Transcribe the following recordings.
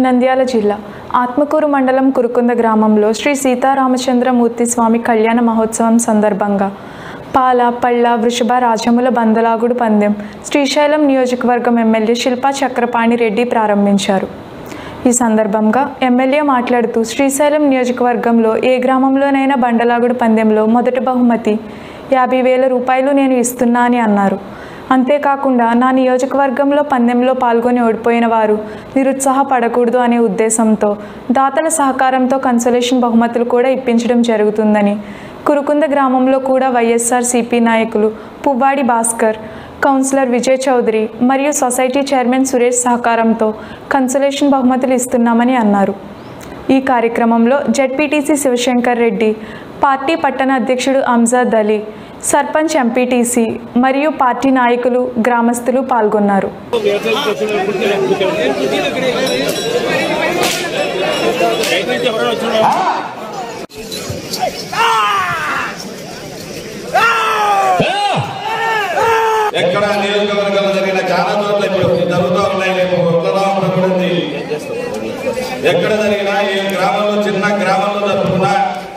నంద్యాల జిల్లా ఆత్మకూరు మండలం కురుకుంద గ్రామంలో శ్రీ సీతారామచంద్రమూర్తి స్వామి కళ్యాణ మహోత్సవం సందర్భంగా పాల పళ్ళ వృషభ రాజముల బందలాగుడు పందెం శ్రీశైలం నియోజకవర్గం ఎమ్మెల్యే శిల్పా చక్రపాణి రెడ్డి ప్రారంభించారు ఈ సందర్భంగా ఎమ్మెల్యే మాట్లాడుతూ శ్రీశైలం నియోజకవర్గంలో ఏ గ్రామంలోనైనా బండలాగుడు పందెంలో మొదటి బహుమతి యాభై వేల రూపాయలు నేను ఇస్తున్నా అని అన్నారు అంతేకాకుండా నా నియోజకవర్గంలో పందెంలో పాల్గొని ఓడిపోయిన వారు నిరుత్సాహపడకూడదు అనే ఉద్దేశంతో దాతల సహకారంతో కన్సలేషన్ బహుమతులు కూడా ఇప్పించడం జరుగుతుందని కురుకుంద గ్రామంలో కూడా వైఎస్ఆర్ సిపి నాయకులు పువ్వాడి భాస్కర్ కౌన్సిలర్ విజయ్ చౌదరి మరియు సొసైటీ చైర్మన్ సురేష్ సహకారంతో కన్సలేషన్ బహుమతులు ఇస్తున్నామని అన్నారు ఈ కార్యక్రమంలో జడ్పీటీసీ శివశంకర్ రెడ్డి పార్టీ పట్టణ అధ్యక్షుడు అంజాద్ అలీ సర్పంచ్ ఎంపీటీసీ మరియు పార్టీ నాయకులు గ్రామస్తులు పాల్గొన్నారు ఎక్కడ నియోజకవర్గంలో జరిగిన చాలా చోట్ల ఇప్పుడు జరుగుతూ ఉన్నాయి రేపు ఉత్తరాంధ్ర కూడా ఉంది ఎక్కడ జరిగినా ఏ గ్రామంలో చిన్న గ్రామంలో జరుగుతున్నా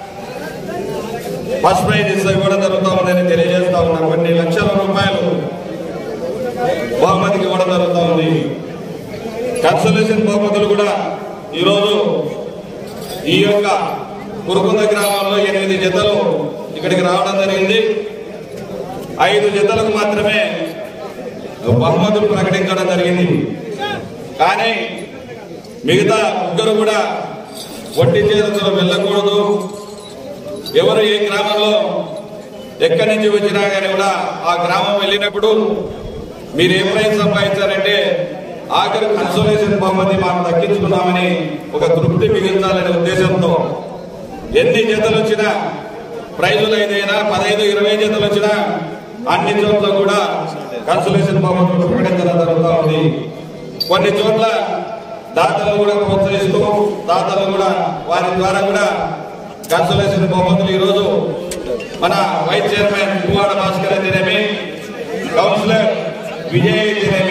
ఫస్ట్ ప్రైజ్ ఇస్తే కూడా జరుగుతూ ఉందని తెలియజేస్తా ఉన్నారు కొన్ని లక్షల రూపాయలు బహుమతికి కూడా జరుగుతూ ఉంది కన్సలేషన్ బహుమతులు కూడా ఈరోజు ఈ యొక్క కురుకుంద గ్రామంలో ఎనిమిది జతలు ఇక్కడికి రావడం జరిగింది ఐదు జతలకు మాత్రమే బహుమతులు ప్రకటించడం జరిగింది కానీ మిగతా ముగ్గురు కూడా వడ్డీ చేతులు వెళ్ళకూడదు ఎవరు ఏ గ్రామంలో ఎక్కడి నుంచి వచ్చినా కానీ కూడా ఆ గ్రామం వెళ్ళినప్పుడు మీరు ఏ ప్రైజ్ సంపాదించారంటే ఆఖరి కన్సోలేషన్ బహుమతి మాకు దక్కించుకున్నామని ఒక తృప్తి మిగిల్చాలనే ఉద్దేశంతో ఎన్ని జతలు వచ్చినా ప్రైజులు ఐదైనా పదహైదు ఇరవై జతలు వచ్చినా అన్ని చోట్ల కూడా కన్సలేషన్ బహుమతులు ప్రకటించడం జరుగుతూ ఉంది కొన్ని చోట్ల దాతలు కూడా ప్రోత్సహిస్తూ దాతలు కూడా వారి ద్వారా కూడా కన్సలేషన్ బహుమతులు ఈరోజు మన వైస్ చైర్మన్ పువ్వాడ భాస్కర్ అయితేనేమి కౌన్సిలర్ విజయ్ అయితేనేమి